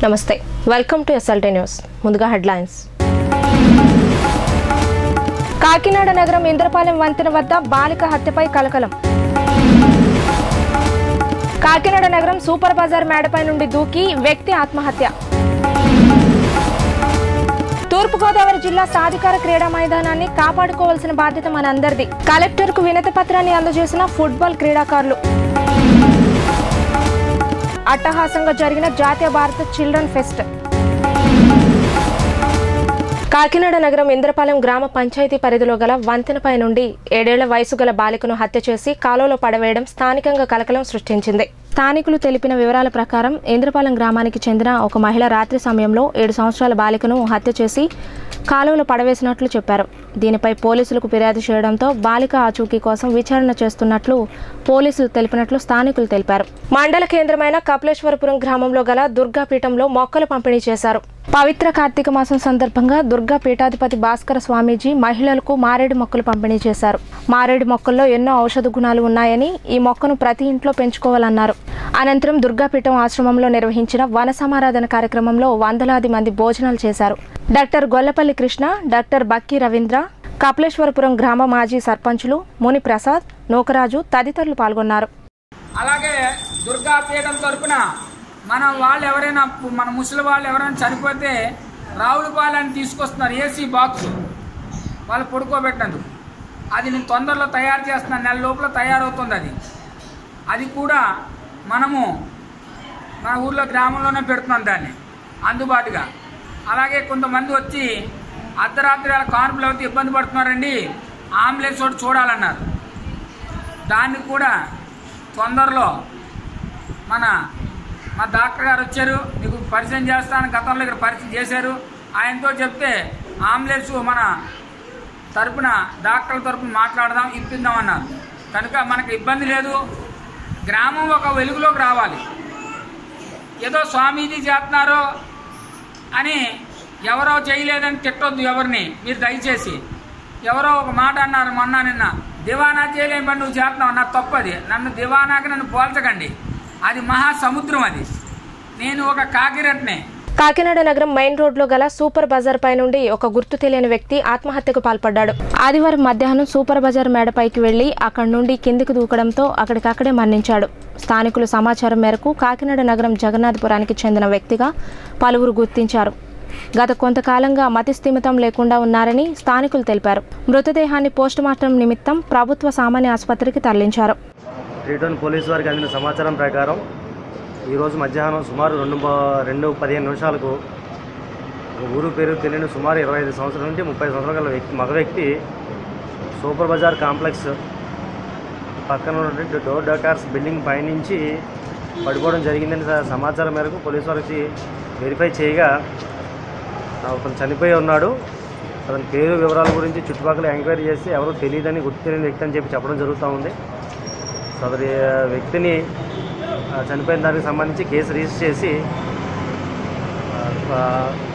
నమస్తే welcome to SLT news ముందుగా headlines Kakinada నగరం ఇంద్రపాలెం వంతెన వద్ద బాలిక హత్యపై కలకలం కాకినాడ నగరం సూపర్ బజార్ మేడపై నుండి దూకి వ్యక్తి ఆత్మహత్య తూర్పుగోదావరి జిల్లా సాధికార క్రీడా మైదానాన్ని కాపాడుకోవాల్సిన బాధ్యత మనందరిది కలెక్టర్కు వినతి పత్రాన్ని అందజేసిన ఫుట్బాల్ క్రీడాకారులు అట్టహాసంగా జరిగిన జాతీయ భారత చిల్డ్రన్ ఫెస్ట్ కాకినాడ నగరం ఇంద్రపాలెం గ్రామ పంచాయతీ పరిధిలో గల వంతెనపై నుండి ఏడేళ్ల వయసు గల బాలికను హత్య చేసి కాలువలో పడవేయడం స్థానికంగా కలకలం సృష్టించింది స్థానికులు తెలిపిన వివరాల ప్రకారం ఇంద్రపాలెం గ్రామానికి చెందిన ఒక మహిళ రాత్రి సమయంలో ఏడు సంవత్సరాల బాలికను హత్య చేసి కాలువలో పడవేసినట్లు చెప్పారు దీనిపై పోలీసులకు ఫిర్యాదు చేయడంతో బాలిక ఆచూకీ కోసం విచారణ చేస్తున్నట్లు పోలీసులు తెలిపినట్లు స్థానికులు తెలిపారు మండల కేంద్రమైన కపిలేశ్వరపురం గ్రామంలో గల దుర్గాపీఠంలో మొక్కలు పంపిణీ చేశారు పవిత్ర కార్తీక మాసం సందర్భంగా దుర్గా పీఠాధిపతి భాస్కర స్వామీజీ మహిళలకు మారేడు మొక్కలు పంపిణీ చేశారు మారేడు మొక్కల్లో ఎన్నో ఔషధ గుణాలు ఉన్నాయని ఈ మొక్కను ప్రతి ఇంట్లో పెంచుకోవాలన్నారు అనంతరం దుర్గాపీఠం ఆశ్రమంలో నిర్వహించిన వన సమారాధన కార్యక్రమంలో వందలాది మంది భోజనాలు చేశారు డాక్టర్ గొల్లపల్లి కృష్ణ డాక్టర్ బక్కి రవీంద్ర కపిలేశ్వరపురం గ్రామ మాజీ సర్పంచులు ముని ప్రసాద్ నూకరాజు తదితరులు పాల్గొన్నారు అలాగే దుర్గా పీఠం తరపున మన వాళ్ళు ఎవరైనా మన ముసలి వాళ్ళు ఎవరైనా చనిపోతే రావుల పాలని తీసుకొస్తున్నారు ఏసీ బాక్స్ వాళ్ళు పడుకోబెట్టినందుకు అది నేను తొందరలో తయారు చేస్తున్నాను నెల లోపల తయారవుతుంది అది అది కూడా మనము మన ఊర్లో గ్రామంలోనే పెడుతున్నాం దాన్ని అందుబాటుగా అలాగే కొంతమంది వచ్చి అర్ధరాత్రి వేళ కాన్పులు అయితే ఇబ్బంది పడుతున్నారండి అంబులెన్స్ ఒకటి చూడాలన్నారు దాన్ని కూడా తొందరలో మన మా డాక్టర్ గారు వచ్చారు మీకు పరిచయం చేస్తాను గతంలో ఇక్కడ పరిచయం చేశారు ఆయనతో చెప్తే అంబులెన్స్ మన తరపున డాక్టర్ల తరపున మాట్లాడదాం ఇప్పిద్దాం అన్నారు కనుక మనకు ఇబ్బంది లేదు గ్రామం ఒక వెలుగులోకి రావాలి ఏదో స్వామీజీ చేస్తున్నారు అని ఎవరో చేయలేదని తిట్టొద్దు ఎవరిని మీరు దయచేసి ఎవరో ఒక మాట అన్నారు మొన్న నిన్న దివానా చేయలేని పని నువ్వు చేస్తున్నావు నాకు తప్పది నన్ను దివానాకి నన్ను పోల్చకండి అది మహాసముద్రం అది నేను ఒక కాకిరెట్నే కాకినాడ నగరం మెయిన్ రోడ్లో గల సూపర్ బజార్ పై నుండి ఒక గుర్తు తెలియని వ్యక్తి ఆత్మహత్యకు పాల్పడ్డాడు ఆదివారం మధ్యాహ్నం సూపర్ బజార్ మేడపైకి వెళ్లి అక్కడి నుండి కిందికి దూకడంతో అక్కడికక్కడే మరణించాడు స్థానికులు సమాచారం మేరకు కాకినాడ నగరం జగన్నాథపురానికి చెందిన వ్యక్తిగా పలువురు గుర్తించారు గత కొంతకాలంగా మతి స్థిమితం లేకుండా ఉన్నారని స్థానికులు తెలిపారు మృతదేహాన్ని పోస్టుమార్టం నిమిత్తం ప్రభుత్వ సామాన్య ఆసుపత్రికి తరలించారు రిటర్న్ పోలీసు వారికి అందిన సమాచారం ప్రకారం ఈరోజు మధ్యాహ్నం సుమారు రెండు ప- రెండు పదిహేను నిమిషాలకు ఒక ఊరు పేరు తెలియని సుమారు ఇరవై ఐదు సంవత్సరాల నుంచి ముప్పై సంవత్సరాల గల వ్యక్తి మగ వ్యక్తి సూపర్ బజార్ కాంప్లెక్స్ పక్కన ఉన్నటువంటి డోర్ డకార్స్ బిల్డింగ్ పైనుంచి పడిపోవడం జరిగిందని స- సమాచారం మేరకు పోలీసు వారు వచ్చి వెరిఫై చేయగా అతను చనిపోయి ఉన్నాడు అతని పేరు వివరాల గురించి చుట్టుపక్కల ఎంక్వైరీ చేసి ఎవరో తెలియదని గుర్తు తెలియని వ్యక్తి అని చెప్పి చెప్పడం జరుగుతూ ఉంది సదరి ఆ, వ్యక్తిని ఆ, చనిపోయిన దానికి సంబంధించి కేసు రిజిస్టర్ చేసి ఆ, ఆ,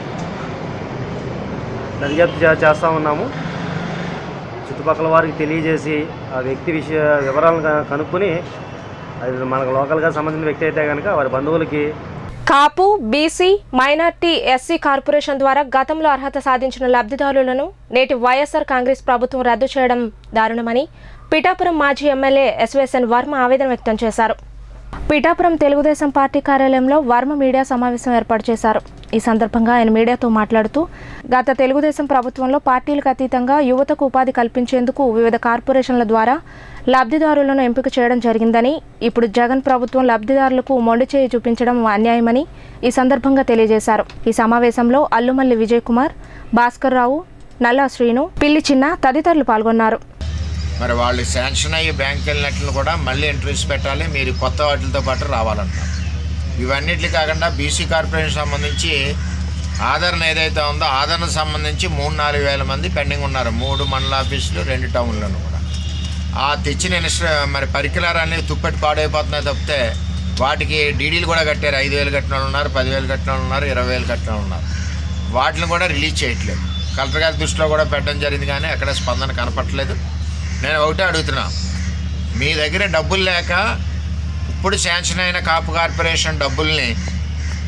దర్యాప్తు చే- చేస్తూ ఉన్నాము చుట్టుపక్కల వారికి తెలియజేసి ఆ వ్యక్తి విషయ వివరాలను క- కనుక్కొని అది మనకు లోకల్గా సంబంధించిన వ్యక్తి అయితే కనుక వారి బంధువులకి Kapu BC minority SC corporation ద్వారా గతంలో అర్హత సాధించిన లబ్ధిదారులను నేటి వైఎస్ఆర్ కాంగ్రెస్ ప్రభుత్వం రద్దు చేయడం దారుణమని పిఠాపురం మాజీ ఎమ్మెల్యే ఎస్వేఎస్ఎన్ వర్మ ఆవేదన వ్యక్తం చేశారు పిఠాపురం తెలుగుదేశం పార్టీ కార్యాలయంలో వర్మ మీడియా సమావేశం ఏర్పాటు చేశారు ఈ సందర్భంగా ఆయన మీడియాతో మాట్లాడుతూ గత తెలుగుదేశం ప్రభుత్వంలో పార్టీలకు అతీతంగా యువతకు ఉపాధి కల్పించేందుకు వివిధ కార్పొరేషన్ల ద్వారా లబ్ధిదారులను ఎంపిక చేయడం జరిగిందని ఇప్పుడు జగన్ ప్రభుత్వం లబ్ధిదారులకు మొండి చేయి చూపించడం అన్యాయమని ఈ సందర్భంగా తెలియజేశారు ఈ సమావేశంలో అల్లుమల్లి విజయ్ కుమార్ భాస్కర్ రావు నల్లా శ్రీను పిల్లి చిన్న తదితరులు పాల్గొన్నారు మరి వాళ్ళు శాంక్షన్ అయ్యి బ్యాంక్ వెళ్ళినట్లు కూడా మళ్ళీ ఇంట్రెస్ట్ పెట్టాలి మీరు కొత్త వాటితో పాటు రావాలంటున్నారు ఇవన్నిటి కాకుండా బీసీ కార్పొరేషన్ సంబంధించి ఆదరణ ఏదైతే ఉందో ఆదరణ సంబంధించి మూడు నాలుగు వేల మంది పెండింగ్ ఉన్నారు మూడు మండల ఆఫీసులు రెండు టౌన్లను కూడా ఆ తెచ్చిన ఇన్స్ట్ర మరి పరికరాలన్నీ తుప్పెట్టి పాడైపోతున్నాయి తప్పితే వాటికి డీడీలు కూడా కట్టారు ఐదు వేలు కట్టిన వాళ్ళు ఉన్నారు పదివేలు కట్టిన వాళ్ళు ఉన్నారు ఇరవై వేలు కట్టిన వాళ్ళు ఉన్నారు వాటిని కూడా రిలీజ్ చేయట్లేదు కలెక్టర్ గారి దృష్టిలో కూడా పెట్టడం జరిగింది కానీ ఎక్కడ స్పందన కనపట్లేదు నేను ఒకటే అడుగుతున్నా మీ దగ్గర డబ్బులు లేక ఇప్పుడు శాంక్షన్ అయిన కాపు కార్పొరేషన్ డబ్బుల్ని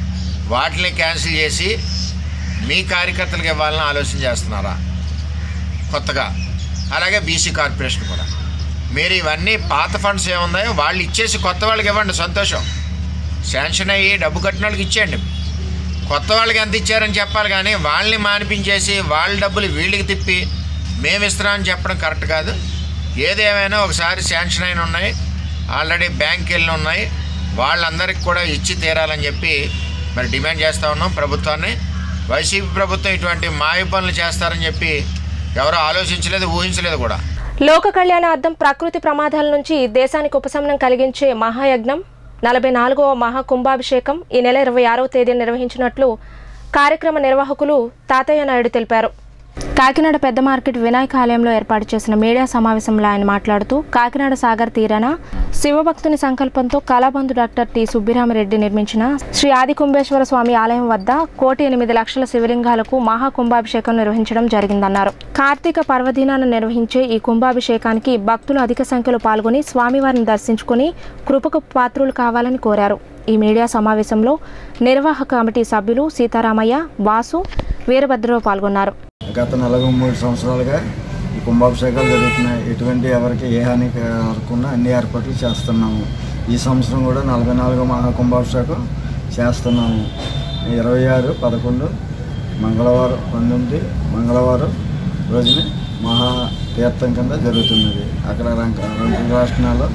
వాటిని క్యాన్సిల్ చేసి మీ కార్యకర్తలకు ఇవ్వాలని ఆలోచన చేస్తున్నారా కొత్తగా అలాగే బీసీ కార్పొరేషన్ కూడా మీరు ఇవన్నీ పాత ఫండ్స్ ఏమున్నాయో వాళ్ళు ఇచ్చేసి కొత్త వాళ్ళకి ఇవ్వండి సంతోషం శాంక్షన్ అయ్యి డబ్బు కట్టిన వాళ్ళకి ఇచ్చేయండి కొత్త వాళ్ళకి ఎంత ఇచ్చారని చెప్పాలి కానీ వాళ్ళని మానిపించేసి వాళ్ళ డబ్బులు వీళ్ళకి తిప్పి మేము ఇస్తున్నామని చెప్పడం కరెక్ట్ కాదు ఏదేమైనా ఒకసారి శాంక్షన్ అయిన ఉన్నాయి ఆల్రెడీ బ్యాంక్ వెళ్ళి ఉన్నాయి వాళ్ళందరికీ కూడా ఇచ్చి తీరాలని చెప్పి మరి డిమాండ్ చేస్తూ ఉన్నాం ప్రభుత్వాన్ని వైసీపీ ప్రభుత్వం ఇటువంటి మాయ పనులు చేస్తారని చెప్పి ఎవరు ఆలోచించలేదు ఊహించలేదు కూడా లోక కళ్యాణార్థం ప్రకృతి ప్రమాదాల నుంచి దేశానికి ఉపశమనం కలిగించే మహాయజ్ఞం నలభై నాలుగవ మహా కుంభాభిషేకం ఈ నెల ఇరవై ఆరవ తేదీ నిర్వహించినట్లు కార్యక్రమ నిర్వాహకులు తాతయ్య నాయుడు తెలిపారు కాకినాడ పెద్ద మార్కెట్ వినాయక ఆలయంలో ఏర్పాటు చేసిన మీడియా సమావేశంలో ఆయన మాట్లాడుతూ కాకినాడ సాగర్ తీరాన శివభక్తుని సంకల్పంతో కళాబంధు డాక్టర్ టి సుబ్బిరామరెడ్డి నిర్మించిన శ్రీ ఆది కుంభేశ్వర స్వామి ఆలయం వద్ద కోటి ఎనిమిది లక్షల శివలింగాలకు మహా కుంభాభిషేకం నిర్వహించడం జరిగిందన్నారు కార్తీక పర్వదినాన నిర్వహించే ఈ కుంభాభిషేకానికి భక్తులు అధిక సంఖ్యలో పాల్గొని స్వామివారిని దర్శించుకుని కృపకు పాత్రులు కావాలని కోరారు ఈ మీడియా సమావేశంలో నిర్వాహక కమిటీ సభ్యులు సీతారామయ్య వాసు వీరభద్రరావు పాల్గొన్నారు గత నలభై మూడు సంవత్సరాలుగా ఈ కుంభాభిషేకాలు జరుగుతున్నాయి ఎటువంటి ఎవరికి ఏ హాని కలగకుండా అన్ని ఏర్పాట్లు చేస్తున్నాము ఈ సంవత్సరం కూడా నలభై నాలుగో మహా కుంభాభిషేకం చేస్తున్నాము ఇరవై ఆరు పదకొండు మంగళవారం పంతొమ్మిది మంగళవారం రోజున మహా తీర్థం కింద జరుగుతున్నది అక్కడ రంగ రంగరాష్ట్రాల్లో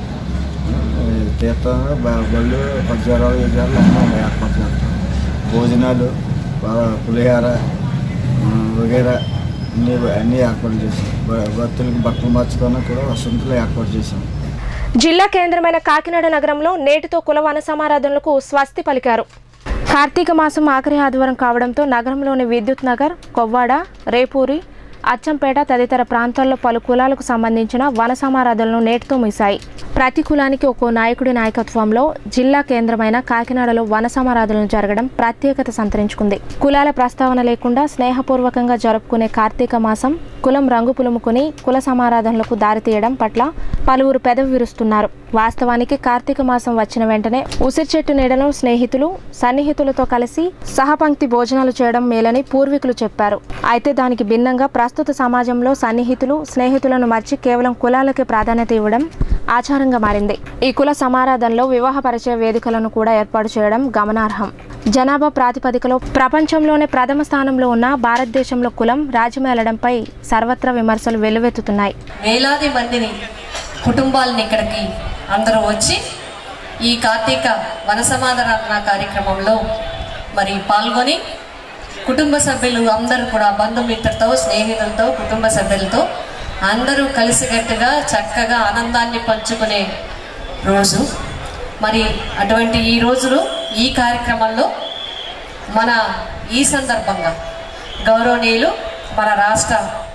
తీర్థం బ- బళ్ళు పద్యారాలు విజయాలు అన్నీ ఏర్పాటు చేస్తాం భోజనాలు ప- పులిహార ఆ, వగైరా అన్ని అన్నీ ఏర్పాటు చేసాం భ- భక్తులకు బట్టలు మార్చుకొని కూడా వసంతులు ఏర్పాటు చేసాం జిల్లా కేంద్రమైన కాకినాడ నగరంలో నేటితో కుల వన సమారాధనలకు స్వస్తి పలికారు కార్తీక మాసం ఆఖరి ఆదివారం కావడంతో నగరంలోని విద్యుత్ నగర్ కొవ్వాడ రేపూరి అచ్చంపేట తదితర ప్రాంతాల్లో పలు కులాలకు సంబంధించిన వన సమారాధనలు నేటితో ముగిశాయి ప్రతి కులానికి ఒక్కో నాయకుడి నాయకత్వంలో జిల్లా కేంద్రమైన కాకినాడలో వన సమారాధనలు జరగడం ప్రత్యేకత సంతరించుకుంది కులాల ప్రస్తావన లేకుండా స్నేహపూర్వకంగా జరుపుకునే కార్తీక మాసం కులం రంగు పులుముకుని కుల సమారాధనలకు దారితీయడం పట్ల పలువురు పెదవి విరుస్తున్నారు వాస్తవానికి కార్తీక మాసం వచ్చిన వెంటనే ఉసిరి చెట్టు నీడలో స్నేహితులు సన్నిహితులతో కలిసి సహపంక్తి భోజనాలు చేయడం మేలని పూర్వీకులు చెప్పారు అయితే దానికి భిన్నంగా ప్రస్తుత సమాజంలో సన్నిహితులు స్నేహితులను మర్చి కేవలం కులాలకే ప్రాధాన్యత ఇవ్వడం ఆచారంగా మారింది ఈ కుల సమారాధనలో వివాహ పరిచయ వేదికలను కూడా ఏర్పాటు చేయడం గమనార్హం జనాభా ప్రాతిపదికలో ప్రపంచంలోనే ప్రథమ స్థానంలో ఉన్న భారతదేశంలో కులం రాజ్యమేలడంపై సర్వత్రా విమర్శలు వెల్లువెత్తుతున్నాయి వేలాది మందిని కుటుంబాలని ఇక్కడికి అందరూ వచ్చి ఈ కార్తీక వన సమాధాన కార్యక్రమంలో మరి పాల్గొని కుటుంబ సభ్యులు అందరూ కూడా బంధుమిత్రులతో స్నేహితులతో కుటుంబ సభ్యులతో అందరూ కలిసికట్టుగా చక్కగా ఆనందాన్ని పంచుకునే రోజు మరి అటువంటి ఈ రోజులు ఈ కార్యక్రమంలో మన ఈ సందర్భంగా గౌరవనీయులు మన రాష్ట్ర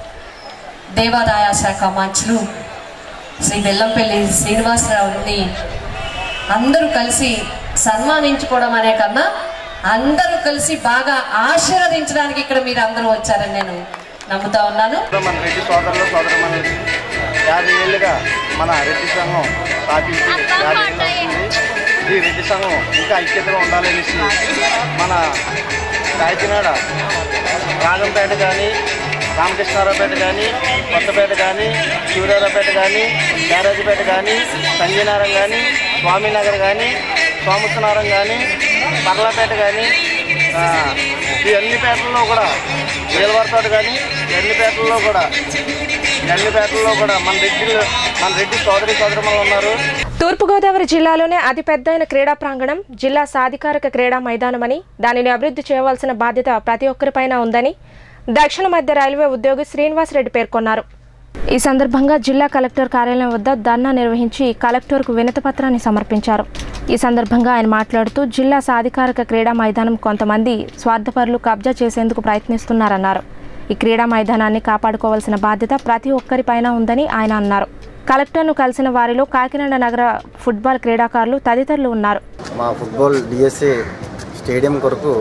దేవాదాయ శాఖ మంత్రులు శ్రీ బెల్లంపల్లి శ్రీనివాసరావుని అందరూ కలిసి సన్మానించుకోవడం అనే కన్నా అందరూ కలిసి బాగా ఆశీర్వదించడానికి ఇక్కడ మీరు అందరూ వచ్చారని నేను నమ్ముతా ఉన్నాను మన రెడ్డి సోదరులు సోదరుమణులకి యాభై ఏళ్ళుగా మన రెడ్డి సంఘం స్థాపించి యాభై ఏళ్ళు అవుతుంది ఈ రెడ్డి సంఘం ఇంకా ఐక్యతగా ఉండాలనేసి మన కాకినాడ రాగంపేట కానీ రామకృష్ణారావుపేట కానీ కొత్తపేట కానీ శివరావుపేట కానీ క్యారేజీపేట కానీ సంజయనగరం కానీ స్వామినగర్ కానీ సోమసునారం కానీ పర్లాపేట కానీ ఆ, ఈ అన్ని పేటల్లో కూడా నీలవరతోట కానీ అన్ని పేటల్లో కూడా అన్ని పేటల్లో కూడా మన రెడ్డి మన రెడ్డి సోదరి సోదరులు ఉన్నారు తూర్పుగోదావరి జిల్లాలోనే అతిపెద్దైన క్రీడా ప్రాంగణం జిల్లా సాధికారక క్రీడా మైదానమని దానిని అభివృద్ధి చేయవలసిన బాధ్యత ప్రతి ఒక్కరిపైన ఉందని దక్షిణ మధ్య రైల్వే ఉద్యోగి శ్రీనివాసరెడ్డి పేర్కొన్నారు ఈ సందర్భంగా జిల్లా కలెక్టర్ కార్యాలయం వద్ద ధర్నా నిర్వహించి కలెక్టర్కు వినతి పత్రాన్ని సమర్పించారు ఈ సందర్భంగా ఆయన మాట్లాడుతూ జిల్లా సాధికారక క్రీడా మైదానం కొంతమంది స్వార్థపరులు కబ్జా చేసేందుకు ప్రయత్నిస్తున్నారన్నారు ఈ క్రీడా మైదానాన్ని కాపాడుకోవాల్సిన బాధ్యత ప్రతి ఒక్కరిపైన ఉందని ఆయన అన్నారు కలెక్టర్ను కలిసిన వారిలో కాకినాడ నగర ఫుట్బాల్ క్రీడాకారులు తదితరులు ఉన్నారు మా ఫుట్బాల్ డిఎస్ఏ స్టేడియం కొరకు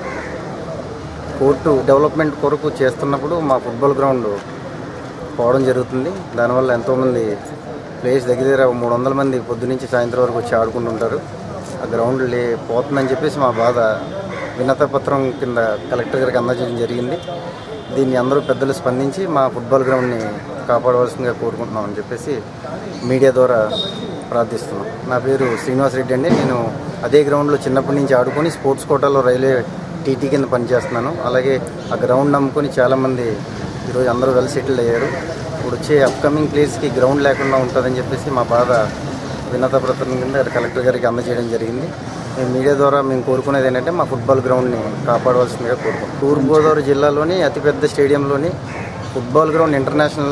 కోర్టు డెవలప్మెంట్ కొరకు చేస్తున్నప్పుడు మా ఫుట్బాల్ గ్రౌండ్ పోవడం జరుగుతుంది దానివల్ల ఎంతోమంది ప్లేయర్స్ దగ్గర దగ్గర మూడు వందల మంది పొద్దు నుంచి సాయంత్రం వరకు వచ్చి ఆడుకుంటుంటారు ఆ గ్రౌండ్ లే పోతుందని చెప్పేసి మా బాధ వినత పత్రం కింద కలెక్టర్ గారికి అందజేయడం జరిగింది దీన్ని అందరూ పెద్దలు స్పందించి మా ఫుట్బాల్ గ్రౌండ్ని కాపాడవలసిందిగా కోరుకుంటున్నామని చెప్పేసి మీడియా ద్వారా ప్రార్థిస్తున్నాం నా పేరు శ్రీనివాస్ రెడ్డి అండి నేను అదే గ్రౌండ్లో చిన్నప్పటి నుంచి ఆడుకొని స్పోర్ట్స్ కోటాలో రైల్వే టీటీ కింద పనిచేస్తున్నాను అలాగే ఆ గ్రౌండ్ నమ్ముకొని చాలామంది ఈరోజు అందరూ వెల్ సెటిల్ అయ్యారు ఇప్పుడు వచ్చే అప్కమింగ్ ప్లేస్కి గ్రౌండ్ లేకుండా ఉంటుందని చెప్పేసి మా బాధ వినత పత్రం కింద కలెక్టర్ గారికి అందజేయడం జరిగింది మేము మీడియా ద్వారా మేము కోరుకునేది ఏంటంటే మా ఫుట్బాల్ గ్రౌండ్ని కాపాడవలసిందిగా కోరుకుంటాం తూర్పుగోదావరి జిల్లాలోని అతిపెద్ద స్టేడియంలోని ఫుట్బాల్ గ్రౌండ్ ఇంటర్నేషనల్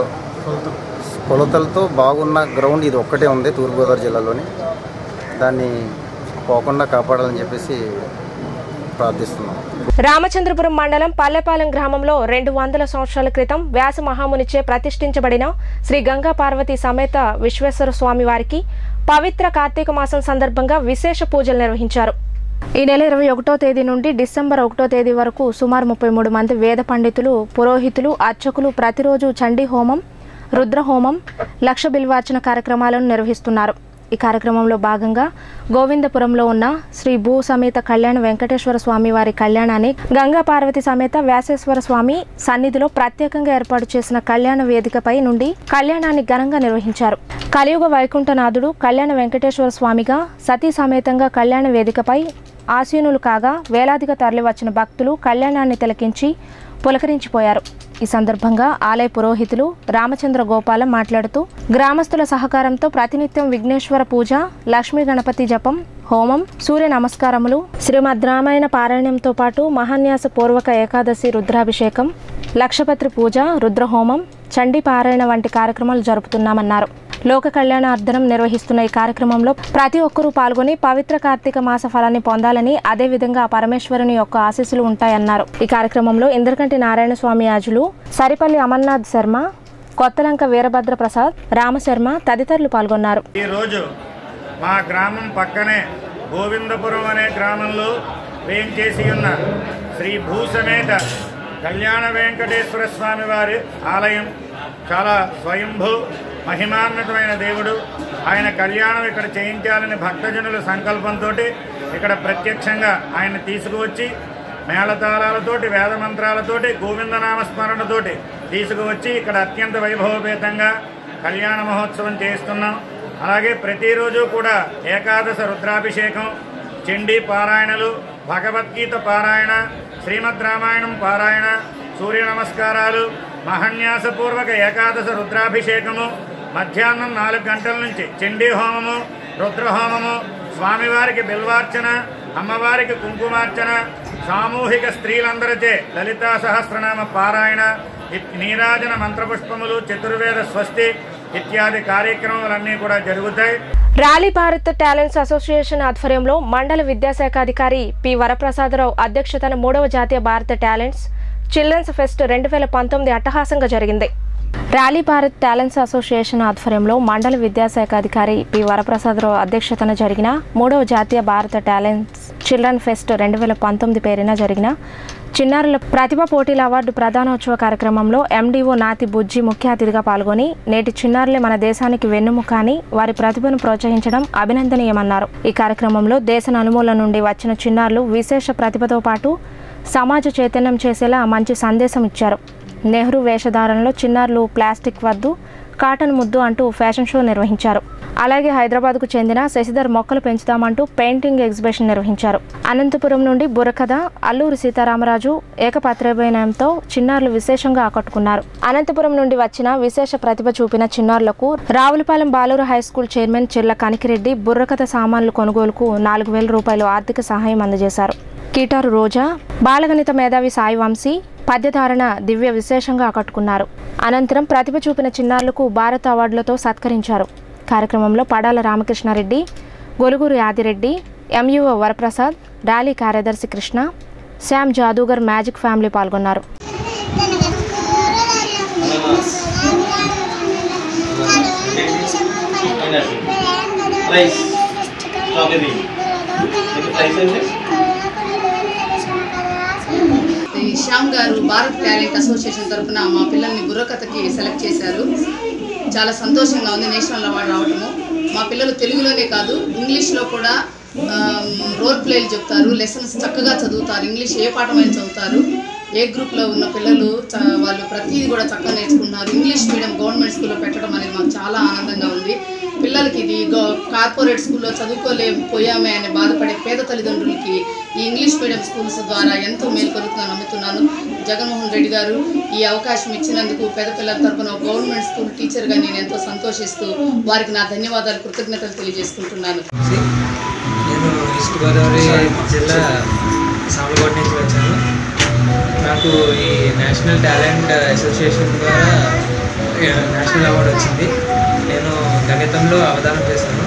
కొలతలతో బాగున్న గ్రౌండ్ ఇది ఒక్కటే ఉంది తూర్పుగోదావరి జిల్లాలోని దాన్ని పోకుండా కాపాడాలని చెప్పేసి ప్రార్థిస్తున్నాం రామచంద్రపురం మండలం పల్లెపాలెం గ్రామంలో రెండు వందల సంవత్సరాల క్రితం వ్యాస మహామునిచే ప్రతిష్ఠించబడిన శ్రీ గంగా పార్వతి సమేత విశ్వేశ్వర స్వామి వారికి పవిత్ర కార్తీక మాసం సందర్భంగా విశేష పూజలు నిర్వహించారు ఈ నెల ఇరవై ఒకటో తేదీ నుండి డిసెంబర్ ఒకటో తేదీ వరకు సుమారు ముప్పై మూడు మంది వేద పండితులు పురోహితులు అర్చకులు ప్రతిరోజు చండీ హోమం రుద్రహోమం లక్ష బిల్వార్చన కార్యక్రమాలను నిర్వహిస్తున్నారు ఈ కార్యక్రమంలో భాగంగా గోవిందపురంలో ఉన్న శ్రీ భూ సమేత కళ్యాణ వెంకటేశ్వర స్వామి వారి కళ్యాణాన్ని గంగా పార్వతి సమేత వ్యాసేశ్వర స్వామి సన్నిధిలో ప్రత్యేకంగా ఏర్పాటు చేసిన కళ్యాణ వేదికపై నుండి కళ్యాణాన్ని ఘనంగా నిర్వహించారు కలియుగ వైకుంఠనాథుడు కళ్యాణ వెంకటేశ్వర స్వామిగా సతీ సమేతంగా కళ్యాణ వేదికపై ఆసీనులు కాగా వేలాదిగా తరలివచ్చిన భక్తులు కళ్యాణాన్ని తిలకించి పులకరించిపోయారు ఈ సందర్భంగా ఆలయ పురోహితులు రామచంద్ర గోపాలం మాట్లాడుతూ గ్రామస్తుల సహకారంతో ప్రతినిత్యం విఘ్నేశ్వర పూజ లక్ష్మీ గణపతి జపం హోమం సూర్య నమస్కారములు శ్రీమద్ రామాయణ పారాయణంతో పాటు మహాన్యాస పూర్వక ఏకాదశి రుద్రాభిషేకం లక్షపత్రి పూజ రుద్రహోమం చండీ పారాయణ వంటి కార్యక్రమాలు జరుపుతున్నామన్నారు లోక కళ్యాణార్థనం నిర్వహిస్తున్న ఈ కార్యక్రమంలో ప్రతి ఒక్కరూ పాల్గొని పవిత్ర కార్తీక మాస ఫలాన్ని పొందాలని అదేవిధంగా పరమేశ్వరుని యొక్క ఆశీస్సులు ఉంటాయన్నారు ఈ కార్యక్రమంలో ఇంద్రకంటి నారాయణ స్వామి యాజులు సరిపల్లి అమర్నాథ్ శర్మ కొత్తలంక వీరభద్ర ప్రసాద్ రామశర్మ తదితరులు పాల్గొన్నారు ఈరోజు మా గ్రామం పక్కనే గోవిందపురం అనే గ్రామంలో వేంచేసి ఉన్న శ్రీ భూసమేత కళ్యాణ వెంకటేశ్వర స్వామి వారి ఆలయం చాలా స్వయంభూ మహిమాన్వితమైన దేవుడు ఆయన కళ్యాణం ఇక్కడ చేయించాలని భక్తజనుల సంకల్పంతో ఇక్కడ ప్రత్యక్షంగా ఆయన తీసుకువచ్చి మేళతాళాలతోటి వేద మంత్రాలతోటి గోవిందనామస్మరణతోటి తీసుకువచ్చి ఇక్కడ అత్యంత వైభవపేతంగా కళ్యాణ మహోత్సవం చేస్తున్నాం అలాగే ప్రతిరోజు కూడా ఏకాదశ రుద్రాభిషేకం చండీ పారాయణలు భగవద్గీత పారాయణ శ్రీమద్ రామాయణం పారాయణ సూర్య నమస్కారాలు మహన్యాసపూర్వక ఏకాదశ రుద్రాభిషేకము మధ్యాహ్నం నాలుగు గంటల నుంచి చండీ హోమము రుద్రహోమము స్వామివారికి బిల్వార్చన అమ్మవారికి కుంకుమార్చన సామూహిక స్త్రీలందరిచే లలితా సహస్రనామ పారాయణ ఇ- నీరాజన మంత్రపుష్పములు చతుర్వేద స్వస్తి ఇత్యాది కార్యక్రమాలన్నీ కూడా జరుగుతాయి ర్యాలీ భారత్ టాలెంట్స్ అసోసియేషన్ ఆధ్వర్యంలో మండల విద్యాశాఖ అధికారి పి వరప్రసాదరావు అధ్యక్షతన మూడవ జాతీయ భారత టాలెంట్స్ చిల్డ్రన్స్ ఫెస్ట్ రెండు వేల పంతొమ్మిది అట్టహాసంగా జరిగింది ర్యాలీ భారత్ టాలెంట్స్ అసోసియేషన్ ఆధ్వర్యంలో మండల విద్యాశాఖ అధికారి పి వరప్రసాదరావు అధ్యక్షతన జరిగిన మూడవ జాతీయ భారత టాలెంట్స్ చిల్డ్రన్ ఫెస్ట్ రెండు వేల పంతొమ్మిది పేరున జరిగిన చిన్నారుల ప్రతిభ పోటీల అవార్డు ప్రధానోత్సవ కార్యక్రమంలో ఎండీఓ నాతి బుజ్జి ముఖ్య అతిథిగా పాల్గొని నేటి చిన్నారులే మన దేశానికి వెన్నుముక అని వారి ప్రతిభను ప్రోత్సహించడం అభినందనీయమన్నారు ఈ కార్యక్రమంలో దేశ నలుమూల నుండి వచ్చిన చిన్నారులు విశేష ప్రతిభతో పాటు సమాజ చైతన్యం చేసేలా మంచి సందేశం ఇచ్చారు నెహ్రూ వేషధారణలో చిన్నారులు ప్లాస్టిక్ వద్దు కాటన్ ముద్దు అంటూ ఫ్యాషన్ షో నిర్వహించారు అలాగే హైదరాబాద్కు చెందిన శశిధర్ మొక్కలు పెంచుతామంటూ పెయింటింగ్ ఎగ్జిబిషన్ నిర్వహించారు అనంతపురం నుండి బుర్రకథ అల్లూరి సీతారామరాజు ఏకపాత్రాభినయంతో చిన్నారులు విశేషంగా ఆకట్టుకున్నారు అనంతపురం నుండి వచ్చిన విశేష ప్రతిభ చూపిన చిన్నారులకు Ravulapalem Baluru high school chairman Chirla Kanikireddy బుర్రకథ సామాన్లు కొనుగోలుకు నాలుగు వేల రూపాయలు ఆర్థిక సహాయం అందజేశారు కీటారు రోజా బాలగణిత మేధావి సాయి వంశీ పద్యధారణ దివ్య విశేషంగా ఆకట్టుకున్నారు అనంతరం ప్రతిభ చూపిన చిన్నారులకు భారత్ అవార్డులతో సత్కరించారు కార్యక్రమంలో పడాల రామకృష్ణారెడ్డి గొలుగురు యాదిరెడ్డి ఎంయుఓ వరప్రసాద్ ర్యాలీ కార్యదర్శి కృష్ణ శ్యామ్ జాదూగర్ మ్యాజిక్ ఫ్యామిలీ పాల్గొన్నారు ప్రైస్ స్ట్రాబెర్రీ మీకు ప్రైస్ ఏంటి ఈ శ్యామ్ గారు భారత్ టాలెంట్ అసోసియేషన్ తరఫున మా పిల్లల్ని బుర్రకథకి సెలెక్ట్ చేశారు చాలా సంతోషంగా ఉంది నేషనల్ అవార్డు రావటము మా పిల్లలు తెలుగులోనే కాదు ఇంగ్లీష్లో కూడా రోల్ ప్లేలు చెప్తారు లెసన్స్ చక్కగా చదువుతారు ఇంగ్లీష్ ఏ పాఠమైన చదువుతారు ఏ గ్రూప్లో ఉన్న పిల్లలు చ- వాళ్ళు ప్రతిదీ కూడా చక్కగా నేర్చుకుంటున్నారు ఇంగ్లీష్ మీడియం గవర్నమెంట్ స్కూల్లో పెట్టడం అనేది మాకు చాలా ఆనందంగా ఉంది పిల్లలకి ఇది గో కార్పొరేట్ స్కూల్లో చదువుకోలేకపోయామే అని బాధపడే పేద తల్లిదండ్రులకి ఈ ఇంగ్లీష్ మీడియం స్కూల్స్ ద్వారా ఎంతో మేలు కలుగుతుందని నమ్ముతున్నాను జగన్మోహన్ రెడ్డి గారు ఈ అవకాశం ఇచ్చినందుకు పేద పిల్లల తరపున ఒక గవర్నమెంట్ స్కూల్ టీచర్గా నేను ఎంతో సంతోషిస్తూ వారికి నా ధన్యవాదాలు కృతజ్ఞతలు తెలియజేసుకుంటున్నాను నేను ఈస్ట్ గోదావరి జిల్లా సామలకోట నుంచి వచ్చాను నాకు ఈ నేషనల్ టాలెంట్ అసోసియేషన్ ద్వారా ఆ, నేషనల్ అవార్డు వచ్చింది నేను గణితంలో అవధానం చేశాను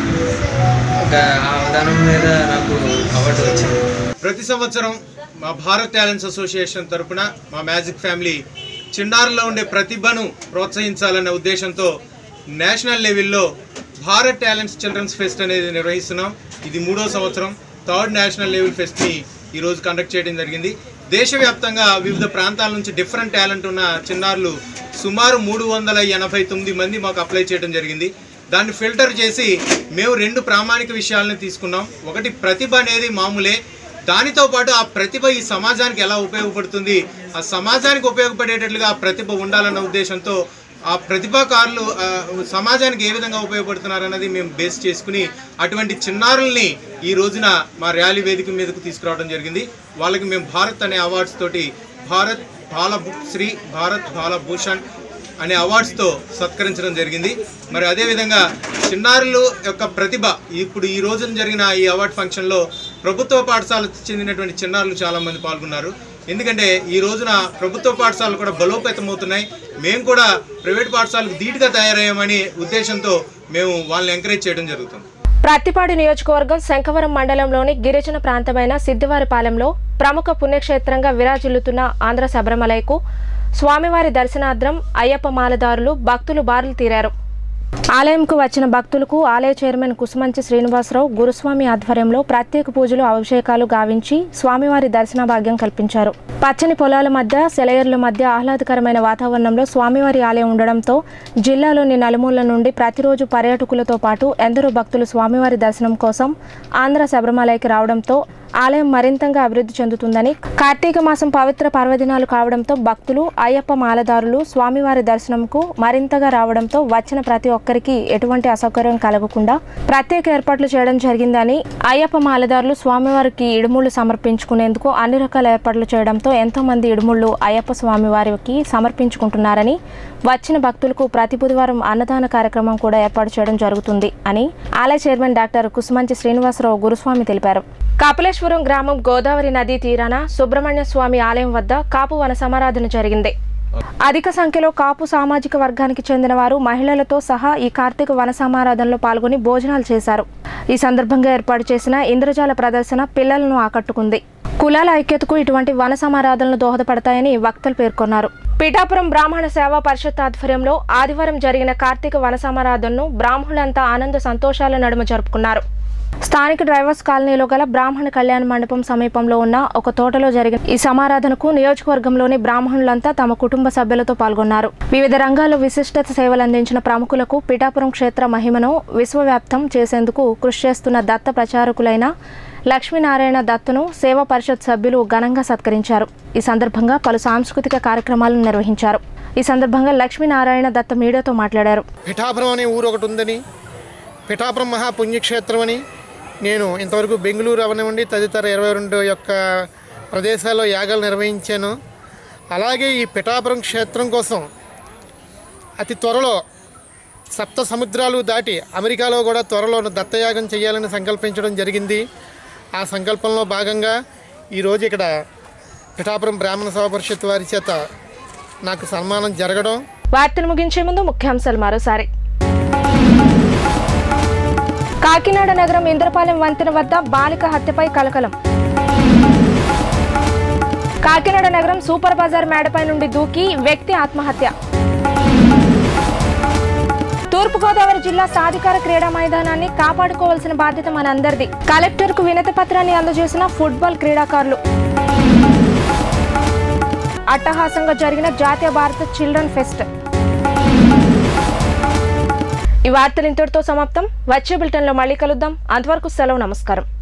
ఒక ఆ అవధానం మీద నాకు అవార్డు వచ్చింది ప్రతి సంవత్సరం మా భారత్ టాలెంట్స్ అసోసియేషన్ తరపున మా మ్యాజిక్ ఫ్యామిలీ చిన్నారులో ఉండే ప్రతిభను ప్రోత్సహించాలనే ఉద్దేశంతో నేషనల్ లెవెల్లో భారత్ టాలెంట్స్ చిల్డ్రన్స్ ఫెస్ట్ అనేది నిర్వహిస్తున్నాం ఇది మూడో సంవత్సరం థర్డ్ నేషనల్ లెవెల్ ఫెస్ట్ని ఈరోజు కండక్ట్ చేయడం జరిగింది దేశవ్యాప్తంగా వివిధ ప్రాంతాల నుంచి డిఫరెంట్ టాలెంట్ ఉన్న చిన్నారులు సుమారు మూడు వందల ఎనభై తొమ్మిది మంది మాకు అప్లై చేయడం జరిగింది దాన్ని ఫిల్టర్ చేసి మేము రెండు ప్రామాణిక విషయాలను తీసుకున్నాం ఒకటి ప్రతిభ అనేది మామూలే దానితో పాటు ఆ ప్రతిభ ఈ సమాజానికి ఎలా ఉపయోగపడుతుంది ఆ సమాజానికి ఉపయోగపడేటట్లుగా ఆ ప్రతిభ ఉండాలన్న ఉద్దేశంతో ఆ ప్రతిభాకారులు ఆ, సమాజానికి ఏ విధంగా ఉపయోగపడుతున్నారు అన్నది మేము బేస్ చేసుకుని అటువంటి చిన్నారుల్ని ఈ రోజున మా ర్యాలీ వేదిక మీదకు తీసుకురావడం జరిగింది వాళ్ళకి మేము భారత్ అనే అవార్డ్స్ తోటి భారత్ బాల శ్రీ భారత్ బాల భూషణ్ అనే అవార్డ్స్తో సత్కరించడం జరిగింది మరి అదేవిధంగా చిన్నారులు యొక్క ప్రతిభ ఇప్పుడు ఈ రోజున జరిగిన ఈ అవార్డ్ ఫంక్షన్లో ప్రభుత్వ పాఠశాలకు చెందినటువంటి చిన్నారులు చాలామంది పాల్గొన్నారు ఎందుకంటే ఈ రోజున ప్రభుత్వ పాఠశాలలు కూడా బలోపేతమవుతున్నాయి మేము కూడా ప్రైవేట్ పాఠశాలకు ధీటుగా తయారయ్యామని ఉద్దేశంతో మేము వాళ్ళని ఎంకరేజ్ చేయడం జరుగుతుంది ప్రత్తిపాడు నియోజకవర్గం శంఖవరం మండలంలోని గిరిజన ప్రాంతమైన సిద్దివారిపాలెంలో ప్రముఖ పుణ్యక్షేత్రంగా విరాజిల్లుతున్న ఆంధ్ర శబరిమలైకు స్వామివారి దర్శనార్థం అయ్యప్ప మాలదారులు భక్తులు బారులు తీరారు ఆలయంకు వచ్చిన భక్తులకు ఆలయ చైర్మన్ కుసుమంచి శ్రీనివాసరావు గురుస్వామి ఆధ్వర్యంలో ప్రత్యేక పూజలు అభిషేకాలు గావించి స్వామివారి దర్శన భాగ్యం కల్పించారు పచ్చని పొలాల మధ్య సెలయర్ల మధ్య ఆహ్లాదకరమైన వాతావరణంలో స్వామివారి ఆలయం ఉండడంతో జిల్లాలోని నలుమూలల నుండి ప్రతిరోజు పర్యాటకులతో పాటు ఎందరో భక్తులు స్వామివారి దర్శనం కోసం ఆంధ్ర శబరిమలైకి రావడంతో ఆలయం మరింతగా అభివృద్ధి చెందుతుందని కార్తీక మాసం పవిత్ర పర్వదినాలు కావడంతో భక్తులు అయ్యప్ప మాలదారులు స్వామివారి దర్శనంకు మరింతగా రావడంతో వచ్చిన ప్రతి ఒక్కరికి ఎటువంటి అసౌకర్యం కలగకుండా ప్రత్యేక ఏర్పాట్లు చేయడం జరిగిందని అయ్యప్ప మాలదారులు స్వామివారికి ఇడుముళ్ళు సమర్పించుకునేందుకు అన్ని రకాల ఏర్పాట్లు చేయడంతో ఎంతో మంది ఇడుముళ్ళు అయ్యప్ప స్వామివారికి సమర్పించుకుంటున్నారని వచ్చిన భక్తులకు ప్రతి బుధవారం అన్నదాన కార్యక్రమం కూడా ఏర్పాటు చేయడం జరుగుతుంది అని ఆలయ చైర్మన్ డాక్టర్ కుసుమంచి శ్రీనివాసరావు గురుస్వామి తెలిపారు కాపులేశ్వరం గ్రామం గోదావరి నదీ తీరాన సుబ్రహ్మణ్య స్వామి ఆలయం వద్ద కాపు వన సమారాధన జరిగింది అధిక సంఖ్యలో కాపు సామాజిక వర్గానికి చెందిన వారు మహిళలతో సహా ఈ కార్తీక వన సమారాధనలో పాల్గొని భోజనాలు చేశారు ఈ సందర్భంగా ఏర్పాటు చేసిన ఇంద్రజాల ప్రదర్శన పిల్లలను ఆకట్టుకుంది కులాల ఐక్యతకు ఇటువంటి వన సమారాధనలు దోహదపడతాయని వక్తలు పేర్కొన్నారు పీఠాపురం బ్రాహ్మణ సేవా పరిషత్ ఆధ్వర్యంలో ఆదివారం జరిగిన కార్తీక వన సమారాధనను బ్రాహ్మణులంతా ఆనంద సంతోషాల నడుమ జరుపుకున్నారు స్థానిక డ్రైవర్స్ కాలనీలో గల బ్రాహ్మణ కళ్యాణ మండపం సమీపంలో ఉన్న ఒక తోటలో జరిగిన ఈ సమారాధనకు నియోజకవర్గంలోని బ్రాహ్మణులంతా తమ కుటుంబ సభ్యులతో పాల్గొన్నారు వివిధ రంగాల్లో విశిష్టత సేవలు అందించిన ప్రముఖులకు పిఠాపురం క్షేత్ర మహిమను విశ్వవ్యాప్తం చేసేందుకు కృషి చేస్తున్న దత్త ప్రచారకులైన లక్ష్మీనారాయణ దత్తును సేవా పరిషత్ సభ్యులు ఘనంగా సత్కరించారు ఈ సందర్భంగా పలు సాంస్కృతిక కార్యక్రమాలను నిర్వహించారు ఈ సందర్భంగా లక్ష్మీనారాయణ దత్త మీడియాతో మాట్లాడారు పిఠాపురం అనే ఊరు ఒకటి ఉందని పిఠాపురం మహాపుణ్యక్షేత్రం అని నేను ఇంతవరకు బెంగళూరు అవనివ్వండి తదితర ఇరవై రెండు యొక్క ప్రదేశాల్లో యాగాలు నిర్వహించాను అలాగే ఈ పిఠాపురం క్షేత్రం కోసం అతి త్వరలో సప్త సముద్రాలు దాటి అమెరికాలో కూడా త్వరలో దత్తయాగం చేయాలని సంకల్పించడం జరిగింది ఆ సంకల్పంలో భాగంగా ఈరోజు ఇక్కడ పిఠాపురం బ్రాహ్మణ సభా పరిషత్ వారి చేత నాకు సన్మానం జరగడం వార్తలు ముగించే ముందు ముఖ్యాంశాలు మరోసారి కాకినాడ నగరం ఇంద్రపాలెం వంతెన వద్ద బాలిక హత్యపై కలకలం కాకినాడ నగరం సూపర్ బజార్ మేడపై నుండి దూకి వ్యక్తి ఆత్మహత్య తూర్పుగోదావరి జిల్లా సాధికార క్రీడా మైదానాన్ని కాపాడుకోవాల్సిన బాధ్యత మనందరిది కలెక్టర్ కు వినతి పత్రాన్ని అందజేసిన ఫుట్బాల్ క్రీడాకారులు అట్టహాసంగా జరిగిన జాతీయ భారత చిల్డ్రన్ ఫెస్ట్ ఈ వార్తలు ఇంతటితో సమాప్తం వచ్చే బులెటిన్లో మళ్ళీ కలుద్దాం అంతవరకు సెలవు నమస్కారం